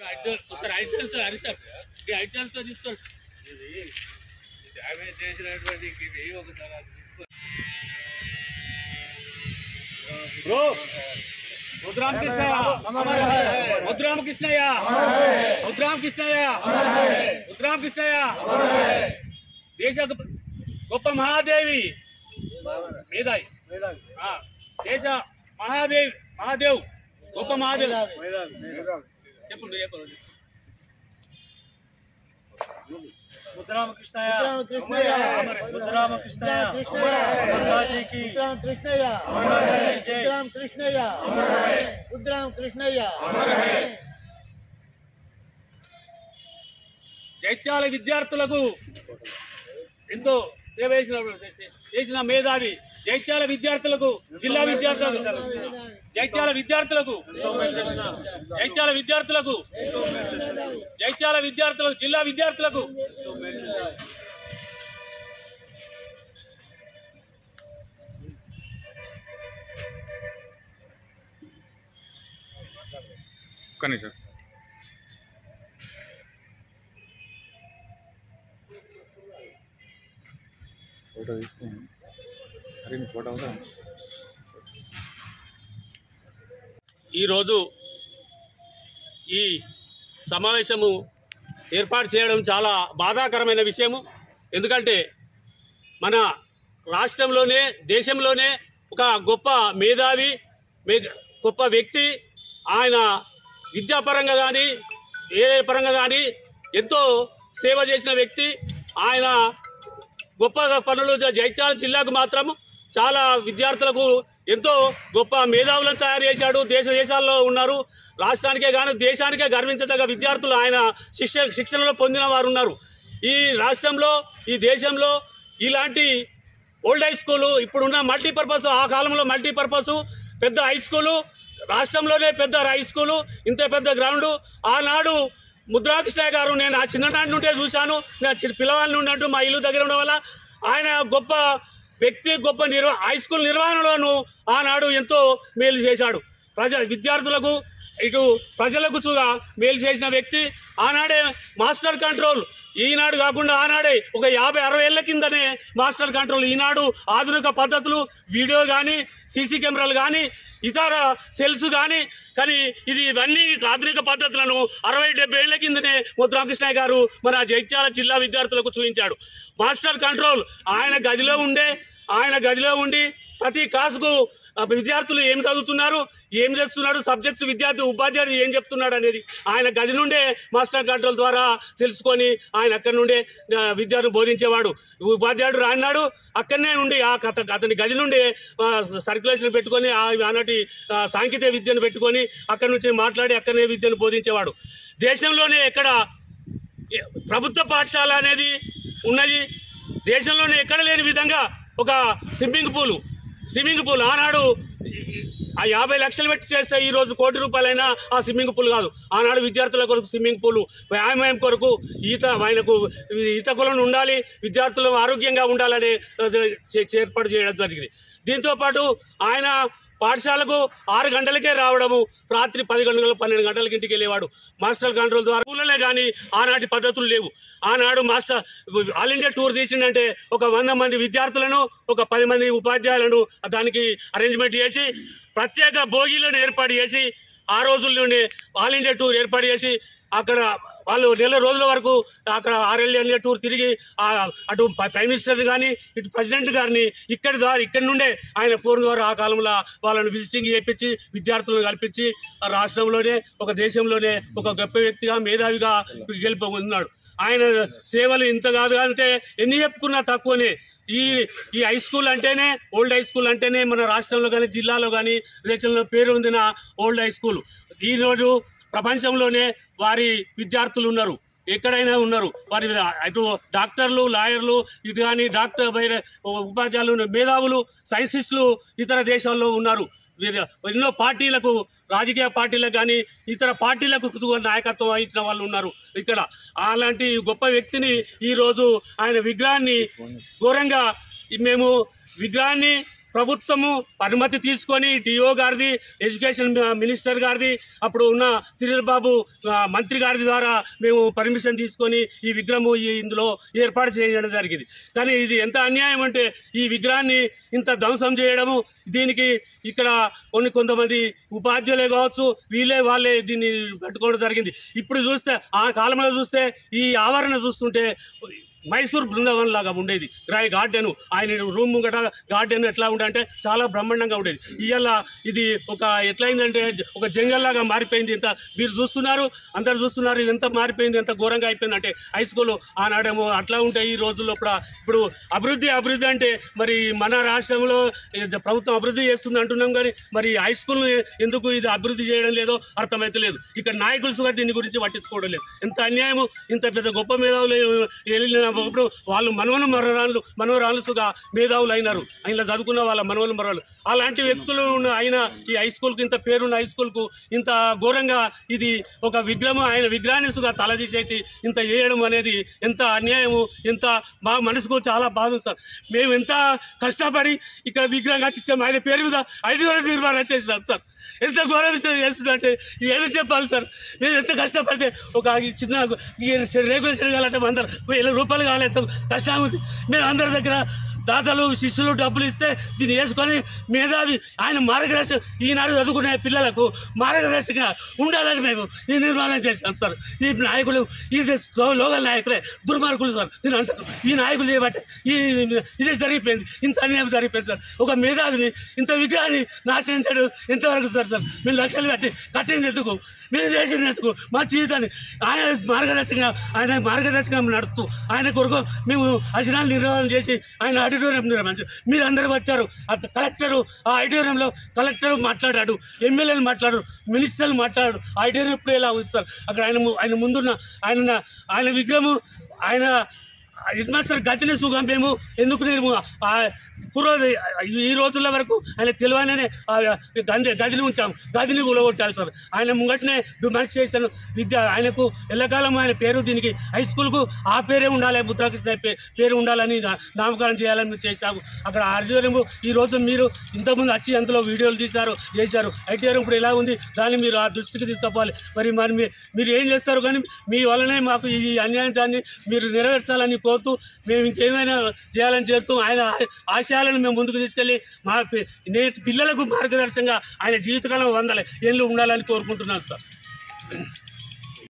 ఒకసారి ఐటమ్స్ హరిసార్ ఈ ఐటమ్స్ తీసుకోండి డ్యామేజ్ చేసినటువంటి ఇది ఒకసారి తీసుకో బ్రో ముద్రామకృష్ణయ్య ముద్రామకృష్ణయ్య ముద్రామకృష్ణయ్య ముద్రామకృష్ణయ్య దేశ గొప్ప మహాదేవి మేధావి ఆ, దేశ మహాదేవి మహాదేవ్ గొప్ప మహాదేవ్ చెప్పండి చెప్పండి ముద్రామకృష్ణయ్య ముద్రామకృష్ణయ్య ముద్రామకృష్ణయ్య కృష్ణయ్య అమరరాజీకి ఉద్రాం కృష్ణయ్య జై. ఉద్రాం కృష్ణయ్య ఉద్రాం కృష్ణయ్య జైత్యాల విద్యార్థులకు ఎంతో సేవ చేసిన చేసిన మేధావి జైత్యాల విద్యార్థులకు జిల్లా విద్యార్థులకు జైత్యాల విద్యార్థులకు జైత్యాల విద్యార్థులకు జైత్యాల విద్యార్థులకు జిల్లా విద్యార్థులకు ఒక్క నిమిషం ఫోటో తీసుకోండి అరే నీ ఫోటో అవుతా ఈరోజు ఈ సమావేశము ఏర్పాటు చేయడం చాలా బాధాకరమైన విషయము ఎందుకంటే మన రాష్ట్రంలోనే దేశంలోనే ఒక గొప్ప మేధావి మే గొప్ప వ్యక్తి ఆయన విద్యాపరంగా కానీ ఏ పరంగా కానీ ఎంతో సేవ చేసిన వ్యక్తి ఆయన గొప్ప పనులు జ- జైత్యాల జిల్లాకు మాత్రం చాలా విద్యార్థులకు ఎంతో గొప్ప మేధావులను తయారు చేశాడు దేశ దేశాల్లో ఉన్నారు రాష్ట్రానికే కానీ దేశానికే గర్వించదగ్గ విద్యార్థులు ఆయన శిక్ష శిక్షణలో పొందిన వారు ఉన్నారు ఈ రాష్ట్రంలో ఈ దేశంలో ఇలాంటి ఓల్డ్ హై స్కూలు ఇప్పుడున్న మల్టీపర్పస్ ఆ కాలంలో మల్టీపర్పస్ పెద్ద హై స్కూలు రాష్ట్రంలోనే పెద్ద హై స్కూలు ఇంత పెద్ద గ్రౌండ్ ఆనాడు ముద్రాకృష్ణ గారు నేను ఆ చిన్ననాటి నుండే చూశాను నా చి- పిల్లవాళ్ళ ఉన్నట్టు మా ఇల్లు దగ్గర ఉండడం వల్ల ఆయన గొప్ప వ్యక్తి గొప్ప నిర్వ హై స్కూల్ నిర్వహణలోను ఆనాడు ఎంతో మేలు చేశాడు ప్రజ విద్యార్థులకు ఇటు ప్రజలకు చూగా మేలు చేసిన వ్యక్తి ఆనాడే మాస్టర్ కంట్రోల్ ఈనాడు కాకుండా ఆనాడే ఒక యాభై అరవై ఏళ్ల కిందనే మాస్టర్ కంట్రోల్ ఈనాడు ఆధునిక పద్ధతులు వీడియో కానీ సీసీ కెమెరాలు కానీ ఇతర సెల్స్ కానీ కానీ ఇది ఇవన్నీ ఆధునిక పద్ధతులను అరవై డెబ్బై ఏళ్ల కిందనే ముద్రాకృష్ణ గారు మన జైత్యాల జిల్లా విద్యార్థులకు చూపించాడు మాస్టర్ కంట్రోల్ ఆయన గదిలో ఉండే ఆయన గదిలో ఉండి ప్రతి క్లాసుకు ఆ విద్యార్థులు ఏం చదువుతున్నారు ఏం చేస్తున్నాడు సబ్జెక్ట్స్ విద్యార్థి ఉపాధ్యాయుడు ఏం చెప్తున్నాడు అనేది ఆయన గది నుండే మాస్టర్ కంట్రోల్ ద్వారా తెలుసుకొని ఆయన అక్కడి నుండే ఆ, విద్యను బోధించేవాడు ఉపాధ్యాయుడు రాన్నాడు అక్కడనే ఉండి ఆ కథ అతని గది నుండి సర్క్యులేషన్ పెట్టుకొని ఆ ఆనాటి ఆ, సాంకేతిక విద్యను పెట్టుకొని అక్కడి నుంచి మాట్లాడి అక్కడనే విద్యను బోధించేవాడు దేశంలోనే ఎక్కడ ఏ- ప్రభుత్వ పాఠశాల అనేది ఉన్నది దేశంలోనే ఎక్కడ లేని విధంగా ఒక స్విమ్మింగ్ పూల్ స్విమ్మింగ్ పూల్ ఆనాడు ఈ- ఆ యాభై లక్షలు పెట్టి చేస్తే ఈ రోజు కోటి రూపాయలైనా ఆ స్విమ్మింగ్ పూల్ కాదు ఆనాడు విద్యార్థుల కొరకు స్విమ్మింగ్ పూల్ వ్యాయామం కొరకు ఈత ఆయనకు ఈత కులను ఉండాలి విద్యార్థులు ఆరోగ్యంగా ఉండాలని అది చే- ఏర్పాటు చేయడం జరిగింది దీంతో పాటు ఆయన పాఠశాలకు ఆరు గంటలకే రావడము రాత్రి పది గంటలు పన్నెండు గంటలకి ఇంటికి వెళ్ళేవాడు మాస్టర్ కంట్రోల్ ద్వారా స్కూళ్ళనే కానీ ఆనాటి పద్ధతులు లేవు ఆనాడు మాస్టర్ ఆల్ ఇండియా టూర్ తీసిండంటే ఒక వంద మంది విద్యార్థులను ఒక పది మంది ఉపాధ్యాయులను దానికి అరేంజ్మెంట్ చేసి ప్రత్యేక భోగిలను ఏర్పాటు చేసి ఆ రోజుల్లోనే ఆల్ ఇండియా టూర్ ఏర్పాటు చేసి అక్కడ వాళ్ళు నెల రోజుల వరకు అక్కడ ఆర్ఎల్ ఇండియా టూర్ తిరిగి ఆ అటు ప్ర- ప్రైమ్ మినిస్టర్ కానీ ఇటు ప్రెసిడెంట్ గారిని ఇక్కడి ద్వారా ఇక్కడి నుండే ఆయన ఫోన్ ద్వారా ఆ కాలంలో వాళ్ళని విజిటింగ్ చేయించి విద్యార్థులను కల్పించి ఆ రాష్ట్రంలోనే ఒక దేశంలోనే ఒక గొప్ప వ్యక్తిగా మేధావిగా గెలుపు ఉన్నాడు ఆయన సేవలు ఇంత కాదు అంటే ఎన్ని చెప్పుకున్నా తక్కువనే ఈ ఈ హై స్కూల్ అంటేనే ఓల్డ్ హై స్కూల్ అంటేనే మన రాష్ట్రంలో కానీ జిల్లాలో కానీ దేశంలో పేరు పొందిన ఓల్డ్ హై స్కూల్ ఈరోజు ప్రపంచంలోనే వారి విద్యార్థులు ఉన్నారు ఎక్కడైనా ఉన్నారు వారి అటు డాక్టర్లు లాయర్లు ఇటు కానీ డాక్టర్ వేరే ఉపాధ్యాయులు మేధావులు సైన్సిస్టులు ఇతర దేశాల్లో ఉన్నారు వీరు ఎన్నో పార్టీలకు రాజకీయ పార్టీలకు కానీ ఇతర పార్టీలకు నాయకత్వం వహించిన వాళ్ళు ఉన్నారు ఇక్కడ అలాంటి గొప్ప వ్యక్తిని ఈరోజు ఆయన విగ్రహాన్ని ఘోరంగా మేము విగ్రహాన్ని ప్రభుత్వము అనుమతి తీసుకొని డిఓ గారిది ఎడ్యుకేషన్ మినిస్టర్ గారిది అప్పుడు ఉన్న శ్రీధర్ బాబు ఆ, మంత్రి గారి ద్వారా మేము పర్మిషన్ తీసుకొని ఈ విగ్రహము ఈ ఇందులో ఏర్పాటు చేయడం జరిగింది కానీ ఇది ఎంత అన్యాయం అంటే ఈ విగ్రహాన్ని ఇంత ధ్వంసం చేయడము దీనికి ఇక్కడ కొన్ని కొంతమంది ఉపాధ్యాయులే కావచ్చు వీళ్ళే వాళ్ళే దీన్ని పట్టుకోవడం జరిగింది ఇప్పుడు చూస్తే ఆ కాలంలో చూస్తే ఈ ఆవరణ చూస్తుంటే మైసూర్ బృందావనం లాగా ఉండేది రాయ్ గార్డెన్ ఆయన రూమ్ ముంగట గార్డెన్ ఎట్లా ఉండే అంటే చాలా బ్రహ్మాండంగా ఉండేది ఇవాళ ఇది ఒక ఎట్లయిందంటే జ- ఒక జంగల్ లాగా మారిపోయింది ఇంత మీరు చూస్తున్నారు అందరు చూస్తున్నారు ఇది ఎంత మారిపోయింది ఎంత ఘోరంగా అయిపోయింది అంటే హై స్కూల్ ఆనాడేమో అట్లా ఉంటాయి ఈ రోజుల్లో కూడా ఇప్పుడు అభివృద్ధి అభివృద్ధి అంటే మరి మన రాష్ట్రంలో ఏ జ- ప్రభుత్వం అభివృద్ధి చేస్తుంది అంటున్నాం కానీ మరి హై స్కూల్ ఎందుకు ఇది అభివృద్ధి చేయడం లేదో అర్థమైతే లేదు ఇక్కడ నాయకులు సుగా దీని గురించి పట్టించుకోవడం లేదు ఎంత అన్యాయము ఇంత పెద్ద గొప్ప మేధావులు వెళ్ళినప్పుడు వాళ్ళు మనవలు మరరాళ్ళు మనవరాళ్ళు సుగా మేధావులు అయినారు ఆయన చదువుకున్న వాళ్ళ మనవలు మరవాళ్ళు అలాంటి వ్యక్తులు ఉన్న ఆయన ఈ హై స్కూల్కి ఇంత పేరున్న హై స్కూల్కు ఇంత ఘోరంగా ఇది ఒక విగ్రహం ఆయన విగ్రహాన్ని సుగా తలదీసేసి ఇంత చేయడం అనేది ఎంత అన్యాయము ఎంత మా మనసుకు చాలా బాధ ఉంది సార్ మేము ఎంత కష్టపడి ఇక్కడ విగ్రహం కట్టించాము ఆయన పేరు మీద ఐదు నిర్మాణం చేసాం సార్ ఎంత గౌరవిస్తే చేస్తుంటే ఏమి చెప్పాలి సార్ మేము ఎంత కష్టపడితే ఒక ఈ చిన్న ఈ రెగ్యులేషన్ కావాలంటే అందరు వేల రూపాయలు కావాలి ఎంత కష్టం ఉంది మేము అందరి దగ్గర దాతలు శిష్యులు డబ్బులు ఇస్తే దీన్ని వేసుకొని మేధావి ఆయన మార్గదర్శకం ఈనాడు చదువుకునే పిల్లలకు మార్గదర్శకంగా ఉండాలని మేము ఈ నిర్మాణం చేశాం సార్ ఈ నాయకులు ఇది లోకల్ నాయకులే దుర్మార్గులు సార్ నేను అంటాను ఈ నాయకులు చేయబట్టి ఈ ఇదే జరిగిపోయింది ఇంత అన్యాయం జరిగిపోయింది సార్ ఒక మేధావిని ఇంత విగ్రహాన్ని నాశనం చేయడం ఎంతవరకు సార్ సార్ మేము లక్షలు పెట్టి కట్టింది ఎందుకు మేము చేసింది ఎందుకు మా జీవితాన్ని ఆయన మార్గదర్శకంగా ఆయన మార్గదర్శకంగా నడుపుతూ ఆయన కొరకు మేము అశనాలు నిర్వహణ చేసి ఆయన ఆడిటోరియం నిర్వహించారు మీరు అందరూ వచ్చారు ఆ కలెక్టరు ఆ ఆడిటోరియంలో కలెక్టర్ మాట్లాడాడు ఎమ్మెల్యేలు మాట్లాడారు మినిస్టర్లు మాట్లాడారు ఆడిటోరియం ఇప్పుడు ఎలా ఉంది సార్ అక్కడ ఆయన ము- ఆయన ముందున్న ఆయన ఆయన విగ్రహము ఆయన హెడ్ మాస్టర్ గతిని సుఖం మేము ఎందుకు నేను ఆ పూర్వ ఈ రోజుల వరకు ఆయన తెలియనే గది గదిని ఉంచాం గదిని కూలగొట్టాలి సార్ ఆయన ముంగటనే డిమాండ్ చేశాను విద్య ఆయనకు ఎల్లకాలం ఆయన పేరు దీనికి హై స్కూల్కు ఆ పేరే ఉండాలి ముద్రాకృష్ణ పే- పేరు ఉండాలని నా- నామకరణం చేయాలని మేము చేశాము అక్కడ ఆడిటోరియం ఈ రోజు మీరు ఇంతకుముందు వచ్చి అందులో వీడియోలు తీశారు చేశారు ఐటీఆర్ ఇప్పుడు ఎలా ఉంది దాన్ని మీరు ఆ దృష్టికి తీసుకుపోవాలి మరి మరి మీ- మీరు ఏం చేస్తారు కానీ మీ వల్లనే మాకు ఈ అన్యాయం దాన్ని మీరు నెరవేర్చాలని కోరుతూ మేము ఇంకేమైనా చేయాలని చెప్తూ ఆయన ఆశయాలను మేము ముందుకు తీసుకెళ్ళి మా పి- నేటి పిల్లలకు మార్గదర్శకంగా ఆయన జీవితకాలం వందల ఏళ్ళు ఉండాలని కోరుకుంటున్నాను సార్